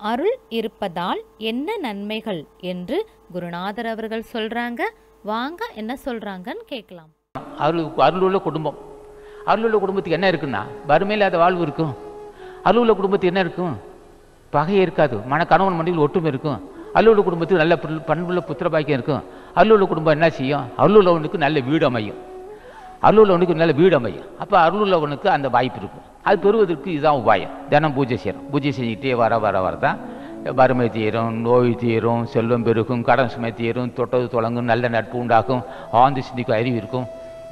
அருள் இருப்பதால் என்ன நன்மைகள் என்று குருநாதர் அவர்கள் சொல்றாங்க வாங்க என்ன சொல்றாங்கன்னு கேட்கலாம் அருள் அருளுள்ள குடும்பம் அருளுள்ள குடும்பத்துக்கு என்ன இருக்குன்னா வறுமை இல்லாத வாழ்வு இருக்கும் அருளுள்ள குடும்பத்துக்கு என்ன இருக்கும் பகை இருக்காது மன கணவன் மண்டியில் ஒற்றுமை இருக்கும் அருளுள்ள குடும்பத்துக்கு நல்ல புல்- பண்புள்ள புத்திர பாக்கியம் இருக்கும் அருளுள்ள குடும்பம் என்ன செய்யும் அருளுள்ளவனுக்கு நல்ல வீடு அமையும் அருளுள்ளவனுக்கு நல்ல வீடு அமையும் அப்போ அருளுள்ளவனுக்கு அந்த வாய்ப்பு இருக்கும் அது பெறுவதற்கு இதுதான் உபாயம் தினம் பூஜை செய்யணும் பூஜை செஞ்சுக்கிட்டே வர வர வர தான் வறுமை தீரும் நோய் தீரும் செல்வம் பெருகும் கடன் சுமை தீரும் தொட்டது தொடங்கும் நல்ல நட்பு உண்டாகும் ஆழ்ந்து சிந்திக்கும் அறிவு இருக்கும்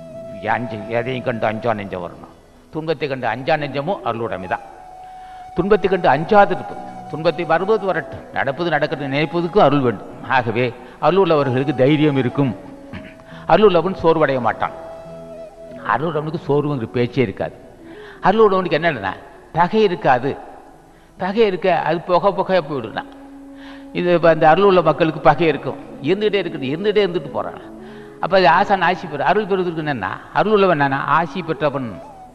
அஞ்சு எதையும் கண்டு அஞ்சா நெஞ்சம் வரணும் துன்பத்தை கண்டு அஞ்சா நெஞ்சமும் அருளுடைமை தான் துன்பத்தை கண்டு அஞ்சாது இருப்பது துன்பத்தை வருவது வரட்டும் நடப்பது நடக்கட்டும் நினைப்பதுக்கும் அருள் வேண்டும் ஆகவே அருள் உள்ளவர்களுக்கு தைரியம் இருக்கும் அருள் உள்ளவன் சோர்வடைய மாட்டான் அருள் உள்ளவனுக்கு சோர்வுங்கிற பேச்சே இருக்காது அருள் உள்ளவனுக்கு என்னன்னா பகை இருக்காது பகை இருக்க அது புகை புகையாக போயிடுனா இது இப்போ அந்த அருள் உள்ள மக்களுக்கு பகை இருக்கும் இருந்துகிட்டே இருக்குது இருந்துகிட்டே இருந்துட்டு போகிறான் அப்போ அது ஆசான் ஆசி பெற அருள் பெறுவதற்கு என்னன்னா அருள் உள்ளவன் என்னன்னா ஆசி பெற்றவன்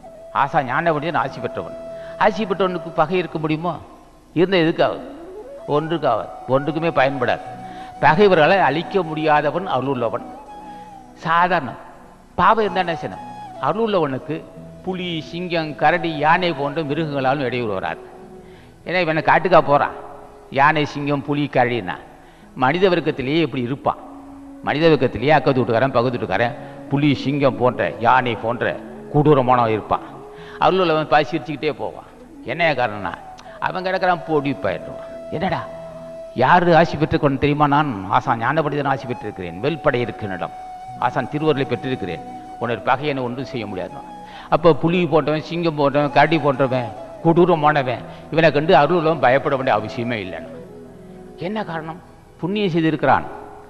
ஆசா ஞான வண்டியன் ஆசி பெற்றவன் ஆசி பெற்றவனுக்கு பகை இருக்க முடியுமோ இருந்த எதுக்காவது ஒன்றுக்காவது ஒன்றுக்குமே பயன்படாது பகைவர்களை அழிக்க முடியாதவன் அருள் உள்ளவன் சாதாரணம் பாவம் இருந்தா என்ன செய்யணும் அருள் உள்ளவனுக்கு புலி சிங்கம் கரடி யானை போன்ற மிருகங்களாலும் இடையூறு வராது ஏன்னா இவனை காட்டுக்கா போகிறான் யானை சிங்கம் புலி கரடின்னா மனித வர்க்கத்திலேயே இப்படி இருப்பான் மனித வர்க்கத்திலேயே அக்கத்து வீட்டுக்காரன் பக்கத்து வீட்டுக்காரன் புலி சிங்கம் போன்ற யானை போன்ற கொடூரமானவன் இருப்பான் அருள் உள்ளவன் பாசி சிரிச்சுக்கிட்டே போவான் என்ன காரணம்னா அவன் கிடக்கிறான் போடி போயிடுவான் என்னடா யார் ஆசி பெற்றுக்கொண்டு தெரியுமா நான் ஆசான் ஞானபடிதான் ஆசி பெற்றிருக்கிறேன் வெல்படை இருக்கின்னிடம் ஆசான் திருவருளை பெற்றிருக்கிறேன் உன்னை பகையனை ஒன்றும் செய்ய முடியாது அப்போ புலி போன்றவன் சிங்கம் போன்றவன் கரடி போன்றவன் கொடூரமானவன் இவனை கண்டு அருளும் பயப்பட வேண்டிய அவசியமே இல்லைன்னு என்ன காரணம் புண்ணியம் செய்திருக்கிறான்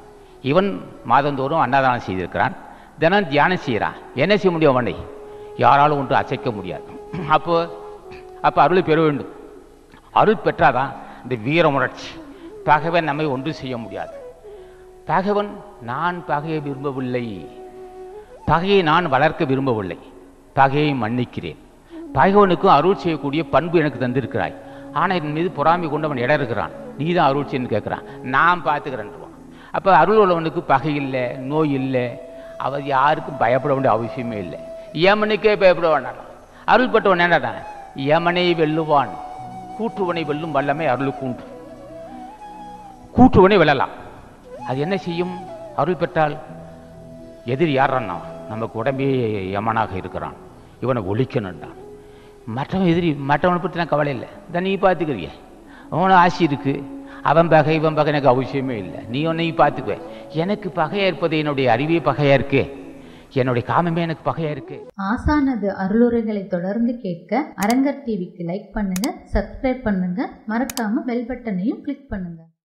இவன் மாதந்தோறும் அன்னதானம் செய்திருக்கிறான் தினம் தியானம் செய்கிறான் என்ன செய்ய முடியும் அவனை யாராலும் ஒன்று அசைக்க முடியாது அப்போ அப்போ அருளை பெற வேண்டும் அருள் பெற்றாதான் இந்த வீரமுணர்ச்சி பகைவன் நம்மை ஒன்றும் செய்ய முடியாது பகைவன் நான் பகையை விரும்பவில்லை பகையை நான் வளர்க்க விரும்பவில்லை பகையை மன்னிக்கிறேன் பகைவனுக்கும் அருள் செய்யக்கூடிய பண்பு எனக்கு தந்திருக்கிறாய் ஆனால் என் மீது பொறாமை கொண்டவன் இடம் இருக்கிறான் நீ தான் அருள் செய்யன்னு கேட்குறான் நான் பார்த்துக்கிறேன்றான் அப்போ அருள் உள்ளவனுக்கு பகை இல்லை நோய் இல்லை அவர் யாருக்கும் பயப்பட வேண்டிய அவசியமே இல்லை யமனுக்கே பயப்பட வேண்டாம் அருள் பட்டவன் என்னடா யமனை வெல்லுவான் கூற்றுவனை வெல்லும் வல்லமை அருளுக்கு உண்டு கூற்றுவனை வெல்லலாம் அது என்ன செய்யும் அருள் பெற்றால் எதிரி யாரான்னா நமக்கு உடம்பே யமனாக இருக்கிறான் இவனை ஒழிக்கணும்டான் மற்றவன் எதிரி மற்றவனை பற்றி நான் கவலை இல்லை இதை நீ பார்த்துக்கிறிய அவனை ஆசி இருக்கு அவன் பகை இவன் பகை எனக்கு அவசியமே இல்லை நீ உன்னை பார்த்துக்குவ எனக்கு பகையா இருப்பது என்னுடைய அறிவே பகையா இருக்கு என்னுடைய காமமே எனக்கு பகையா இருக்கு ஆசானது அருளுரைகளை தொடர்ந்து கேட்க அரங்கர் டிவிக்கு லைக் பண்ணுங்க சப்ஸ்கிரைப் பண்ணுங்க மறக்காம பெல் பட்டனையும் கிளிக் பண்ணுங்க